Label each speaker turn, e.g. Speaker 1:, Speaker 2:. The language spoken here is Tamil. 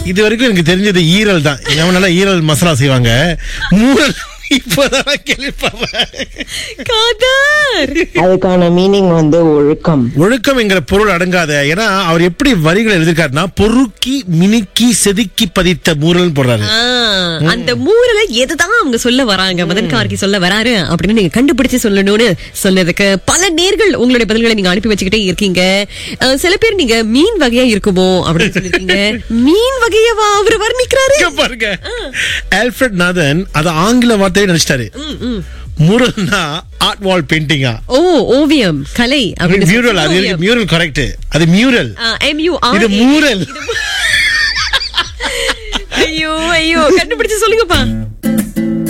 Speaker 1: இது வரைக்கும் எனக்கு தெரிஞ்சது ஈரல் தான் நம்ம நல்லா ஈரல் மசாலா செய்வாங்க மூரல் இப்பதான் கேள்விப்படுறேன்
Speaker 2: காதர்
Speaker 3: அதுக்கான மீனிங் வந்து ஒழுக்கம்
Speaker 1: ஒழுக்கம் என்கிற பொருள் அடங்காத ஏன்னா அவர் எப்படி வரிகளை எழுதிருக்காருன்னா பொறுக்கி மினுக்கி செதுக்கி பதித்த மூரல் போடுறாரு
Speaker 2: ஆ, அந்த மூரல எதுதான் அவங்க சொல்ல வராங்க மதன் கார்கி சொல்ல வராரு அப்படின்னு நீங்க கண்டுபிடிச்சு சொல்லணும்னு சொன்னதுக்கு பல நேர்கள் உங்களுடைய பதில்களை நீங்க அனுப்பி வச்சுக்கிட்டே இருக்கீங்க அஹ், சில பேர் நீங்க மீன் வகையா இருக்குமோ அப்படின்னு சொல்லிருக்கீங்க மீன் வகையவா அவர் வர்ணிக்கிறாரு
Speaker 1: இங்க பாருங்க ஆல்ஃபிரட் நாதன் அது ஆங்கில வார்த்தையை நினைச்சிட்டாரு முரல்னா ஆர்ட் வால் பெயிண்டிங்கா
Speaker 2: ஓ ஓவியம் கலை அப்படின்னு
Speaker 1: மியூரல் அது
Speaker 2: ஓவியம்.
Speaker 1: மியூரல் கரெக்ட் அது மியூரல்
Speaker 2: ஆ, M-U-R-A.
Speaker 1: இது மூரல்
Speaker 2: ஐயோ ஐயோ கண்டுபிடிச்சு சொல்லுங்கப்பா